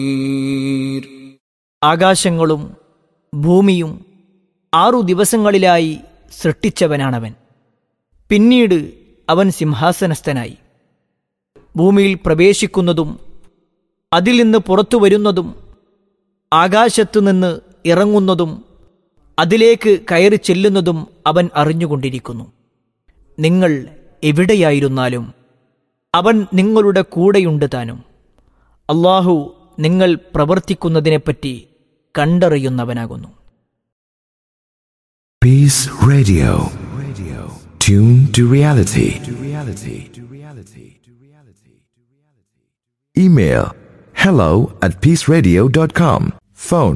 ആകാശങ്ങളും ഭൂമിയും ആറു ദിവസങ്ങളിലായി സൃഷ്ടിച്ചവനാണവൻ പിന്നീട് അവൻ സിംഹാസനസ്ഥനായി ഭൂമിയിൽ പ്രവേശിക്കുന്നതും അതിൽ നിന്ന് പുറത്തു വരുന്നതും ആകാശത്തു നിന്ന് ഇറങ്ങുന്നതും അതിലേക്ക് കയറി ചെല്ലുന്നതും അവൻ അറിഞ്ഞുകൊണ്ടിരിക്കുന്നു നിങ്ങൾ എവിടെയായിരുന്നാലും അവൻ നിങ്ങളുടെ കൂടെയുണ്ട് താനും അള്ളാഹു നിങ്ങൾ പ്രവർത്തിക്കുന്നതിനെപ്പറ്റി കണ്ടറിയുന്നവനാകുന്നു Peace Radio. Radio. Tune to reality. To reality. To reality. To reality. Email hello at peaceradio.com. Phone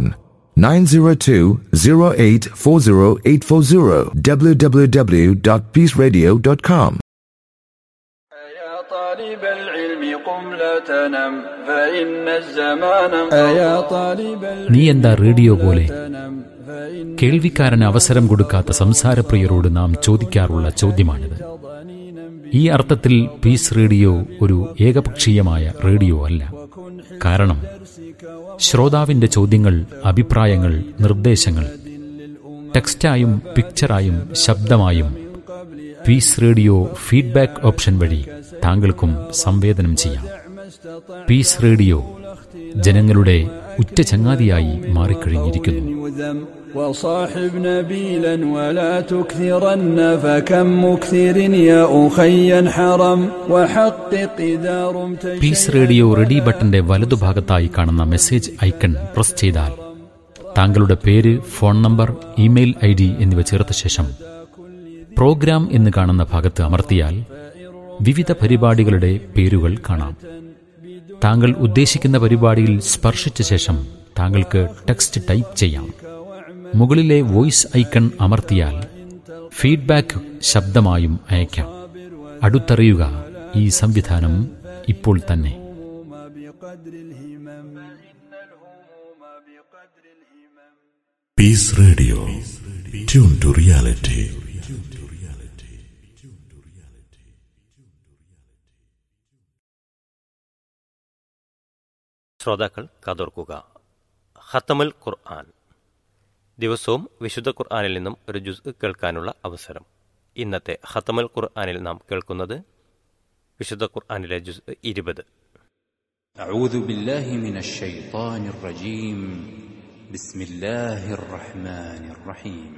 902-0840840 www.peaceradio.com. يا طالب العلم قم لا تنم فإن الزمان يا طالب നീ എന്താ റേഡിയോ പോലെ العلم فإن കേൾവിക്കാരന് അവസരം കൊടുക്കാത്ത സംസാരപ്രിയരോട് നാം ചോദിക്കാറുള്ള ചോദ്യമാണിത് ഈ അർത്ഥത്തിൽ പീസ് റേഡിയോ ഒരു ഏകപക്ഷീയമായ റേഡിയോ അല്ല കാരണം ശ്രോതാവിന്റെ ചോദ്യങ്ങൾ അഭിപ്രായങ്ങൾ നിർദ്ദേശങ്ങൾ ടെക്സ്റ്റായും പിക്ചറായും ശബ്ദമായും പീസ് റേഡിയോ ഫീഡ്ബാക്ക് ഓപ്ഷൻ വഴി താങ്കൾക്കും സംവേദനം ചെയ്യാം പീസ് റേഡിയോ ജനങ്ങളുടെ ഉറ്റ ചങ്ങാതിയായി മാറിക്കഴിഞ്ഞിരിക്കുന്നു يذم وصاحب نبيلا ولا تكثرن فكم مكثر يا أخي حرم وحقق إذا رمت പീസ് റേഡിയോ റെഡി ബട്ടന്റെ വലതുഭാഗത്തായി കാണുന്ന മെസ്സേജ് ഐക്കൺ പ്രസ് ചെയ്താൽ താങ്കളുടെ പേര് phone number email I D എന്നിവ ചേർത്ത ശേഷം പ്രോഗ്രാം എന്ന് കാണുന്ന ഭാഗത്ത് അമർത്തിയാൽ വിവിധ പരിപാടികളുടെ പേരുകൾ കാണാം താങ്കൾ ഉദ്ദേശിക്കുന്ന പരിപാടിയിൽ സ്പർശിച്ച ശേഷം താങ്കൾക്ക് ടെക്സ്റ്റ് ടൈപ്പ് ചെയ്യാം മുകളിലെ വോയിസ് ഐക്കൺ അമർത്തിയാൽ ഫീഡ്ബാക്ക് ശബ്ദമായും അയക്കാം അടുത്തറിയുക ഈ സംവിധാനം ഇപ്പോൾ തന്നെ بقدر الهمم فإن الهموم بقدر الهمم Peace Radio. Tune to reality. ശ്രോതാക്കൾ കാതോർക്കുക ഖത്തമുൽ ഖുർആൻ ദിവസവും വിശുദ്ധ ഖുർആനിൽ നിന്നും ഒരു ജുസ് കേൾക്കാനുള്ള അവസരം ഇന്നത്തെ ഖത്തമുൽ ഖുർആനിൽ നാം കേൾക്കുന്നത് വിശുദ്ധ ഖുർആനിലെ ജുസ് ഇരുപത് أعوذ بالله من الشيطان الرجيم بسم الله الرحمن الرحيم